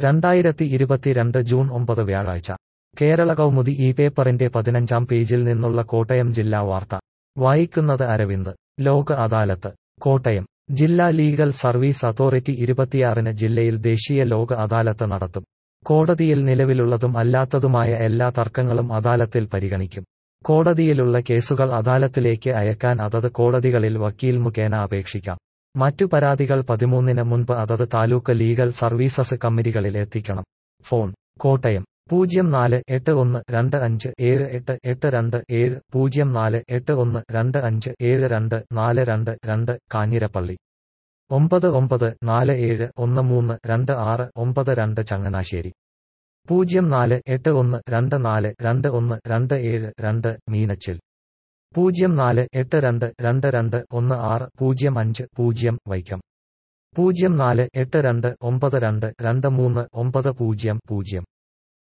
രണ്ടായിരത്തി ഇരുപത്തിരണ്ട് ജൂൺ ഒമ്പത് വ്യാഴാഴ്ച കേരള കൗമുദി ഈ പേപ്പറിന്റെ പതിനഞ്ചാം പേജിൽ നിന്നുള്ള കോട്ടയം ജില്ലാ വാർത്ത വായിക്കുന്നത് അരവിന്ദ് ലോക അദാലത്ത് കോട്ടയം ജില്ലാ ലീഗൽ സർവീസ് അതോറിറ്റി ഇരുപത്തിയാറിന് ജില്ലയിൽ ദേശീയ ലോക അദാലത്ത് നടത്തും കോടതിയിൽ നിലവിലുള്ളതും അല്ലാത്തതുമായ എല്ലാ തർക്കങ്ങളും അദാലത്തിൽ പരിഗണിക്കും കോടതിയിലുള്ള കേസുകൾ അദാലത്തിലേക്ക് അയക്കാൻ അതത് കോടതികളിൽ വക്കീൽ മുഖേന അപേക്ഷിക്കാം മറ്റു പരാതികൾ പതിമൂന്നിന് മുൻപ് അതത് താലൂക്ക് ലീഗൽ സർവീസസ് കമ്മിറ്റികളിൽ എത്തിക്കണം ഫോൺ കോട്ടയം പൂജ്യം നാല് എട്ട് ഒന്ന് രണ്ട് അഞ്ച് ഏഴ് എട്ട് എട്ട് രണ്ട് ഏഴ് പൂജ്യം നാല് എട്ട് ഒന്ന് രണ്ട് അഞ്ച് ഏഴ് രണ്ട് നാല് രണ്ട് രണ്ട് കാഞ്ഞിരപ്പള്ളി ഒമ്പത് ഒമ്പത് നാല് ഏഴ് ഒന്ന് മൂന്ന് രണ്ട് ആറ് ഒമ്പത് രണ്ട് ചങ്ങനാശ്ശേരി പൂജ്യം നാല് എട്ട് ഒന്ന് രണ്ട് നാല് രണ്ട് ഒന്ന് രണ്ട് ഏഴ് രണ്ട് മീനച്ചിൽ പൂജ്യം നാല് എട്ട് രണ്ട് രണ്ട് രണ്ട് ഒന്ന് ആറ് പൂജ്യം അഞ്ച് പൂജ്യം വൈക്കം പൂജ്യം നാല് എട്ട് രണ്ട് ഒമ്പത് രണ്ട് രണ്ട് മൂന്ന് ഒമ്പത് പൂജ്യം പൂജ്യം